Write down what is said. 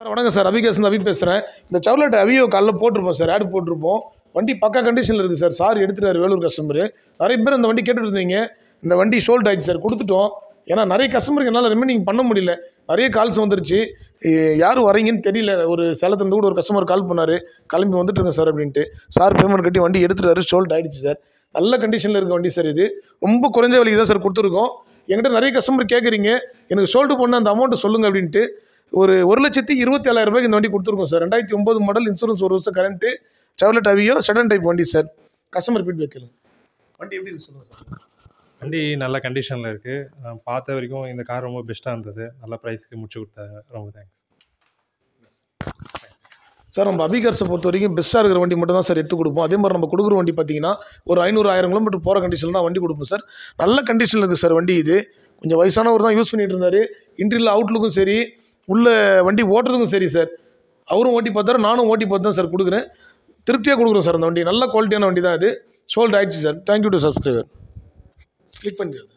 sir வணக்கம் sir அபிகாசன் அபி பேசுகிறேன் இந்த சவுலட் அவியோ காலைல போட்டிருப்போம் சார் ஆட் போட்டிருப்போம் வண்டி பக்கா கண்டிஷனில் இருக்குது சார் சார் எடுத்துட்டாரு வேலூர் கஸ்டமர் நிறைய பேர் இந்த வண்டி கேட்டுட்டு இருந்தீங்க இந்த வண்டி சோல்ட் ஆயிடுச்சு சார் கொடுத்துட்டோம் ஏன்னா நிறைய கஸ்டமருக்கு என்னால் ரிமைனிங் பண்ண முடியல நிறைய கால்ஸ் வந்துருச்சு எ- யார் வரீங்கன்னு தெரியல ஒரு சேலத்துலேருந்து கூட ஒரு கஸ்டமர் கால் பண்ணார் கிளம்பி வந்துட்டுருங்க சார் அப்படின்ட்டு சார் பேமெண்ட் கட்டி வண்டி எடுத்துட்டாரு சோல்ட் ஆயிடுச்சு சார் நல்ல கண்டிஷனில் இருக்க வண்டி சார் இது ரொம்ப குறைஞ்ச விலைக்கு தான் சார் கொடுத்துருக்கோம் என்கிட்ட நிறைய கஸ்டமர் கேட்குறீங்க எனக்கு சோல்டு பண்ண அந்த அமௌண்ட்டு சொல்லுங்கள் அப்படின்ட்டு ஒரு ஒரு லட்சத்தி இருபத்தி ஏழாயிரம் ரூபாய்க்கு இந்த வண்டி கொடுத்துருக்கோம் சார் ரெண்டாயிரத்தி ஒம்பது மாடல் இன்சூரன்ஸ் ஒரு வருஷம் current Chevrolet Aveo sedan type வண்டி சார் கஸ்டமர் ஃபீட்பேக் கேளுங்க வண்டி எப்படி இருக்கு சொல்லுங்கள் சார் வண்டி நல்ல கண்டிஷனில் இருக்குது பார்த்த வரைக்கும் இந்த கார் ரொம்ப பெஸ்ட்டாக இருந்தது நல்ல ப்ரைஸ்க்கு முடிச்சு கொடுத்தாங்க ரொம்ப தேங்க்ஸ் சார் நம்ம அபிகார்ஸை பொறுத்த வரைக்கும் பெஸ்ட்டாக இருக்கிற வண்டி மட்டும் தான் சார் எடுத்து கொடுப்போம் அதே மாதிரி நம்ம கொடுக்குற வண்டி பார்த்தீங்கன்னா ஒரு ஐநூறு ஆயிரம் கிலோமீட்டர் போகிற கண்டிஷனில் தான் வண்டி கொடுப்போம் சார் நல்ல கண்டிஷனில் இருக்குது சார் வண்டி இது கொஞ்சம் வயசானவர் தான் யூஸ் பண்ணிட்டு இருந்தார் இன்டீரியல் அவுட்லுக்கும் சரி உள்ள வண்டி ஓட்டுறதுக்கும் சரி சார் அவரும் ஓட்டி பார்த்தாரு நானும் ஓட்டி பார்த்து தான் சார் கொடுக்குறேன் திருப்தியாக கொடுக்குறோம் சார் அந்த வண்டி நல்ல குவாலிட்டியான வண்டி தான் இது சோல்ட் ஆயிடுச்சு sir thank you to subscriber click பண்ணிடுறது